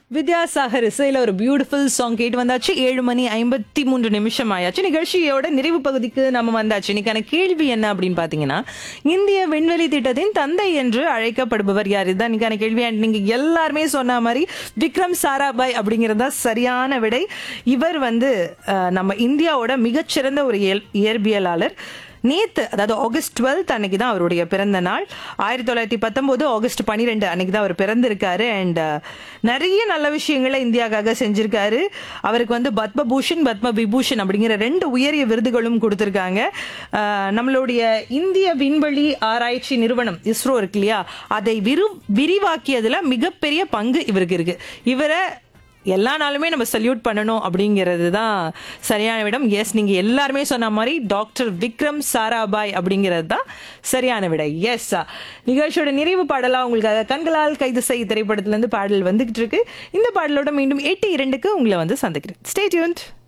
வித்யாசாகர் இசையில ஒரு beautiful song கேட்டு வந்தாச்சு ஏழு மணி ஐம்பத்தி மூன்று நிமிஷம் ஆயாச்சு நிகழ்ச்சியோட நிறைவு பகுதிக்கு நம்ம வந்தாச்சு இன்னைக்கான கேள்வி என்ன அப்படின்னு பாத்தீங்கன்னா இந்திய விண்வெளி திட்டத்தின் தந்தை என்று அழைக்கப்படுபவர் யார் இதுதான் இன்னைக்கான கேள்வி And நீங்க எல்லாருமே சொன்ன மாதிரி விக்ரம் சாராபாய் அப்படிங்கிறது தான் சரியான விடை இவர் வந்து அஹ், நம்ம இந்தியாவோட மிகச்சிறந்த ஒரு இயல்- இயற்பியலாளர் நேத்து அதாவது ஆகஸ்ட் டுவெல்த் அன்னைக்கு தான் அவருடைய பிறந்த நாள் ஆயிரத்தி தொள்ளாயிரத்தி பத்தொன்பது ஆகஸ்ட் பன்னிரெண்டு அன்னைக்கு தான் அவர் பிறந்திருக்காரு அண்ட் நிறைய நல்ல விஷயங்களை இந்தியாக்காக செஞ்சிருக்காரு அவருக்கு வந்து பத்மபூஷன் பத்ம விபூஷன் அப்படிங்கிற ரெண்டு உயரிய விருதுகளும் கொடுத்திருக்காங்க அஹ், நம்மளுடைய இந்திய விண்வெளி ஆராய்ச்சி நிறுவனம் இஸ்ரோ இருக்கு இல்லையா அதை விரு விரிவாக்கியதுல மிகப்பெரிய பங்கு இவருக்கு இருக்கு இவரை எல்லா நாளுமே நம்ம சல்யூட் பண்ணணும் அப்படிங்கிறது தான் சரியான விடம் எஸ் நீங்க எல்லாருமே சொன்ன மாதிரி டாக்டர் விக்ரம் சாராபாய் அப்படிங்கிறது தான் சரியான விடை எஸ் நிகழ்ச்சியோட நிறைவு பாடலா உங்களுக்கு கண்களால் கைது செய் திரைப்படத்துல இருந்து பாடல் வந்துகிட்டு இருக்கு இந்த பாடலோட மீண்டும் எட்டு இரண்டுக்கு உங்களை வந்து சந்திக்கிறேன் ஸ்டே டியூன்ட்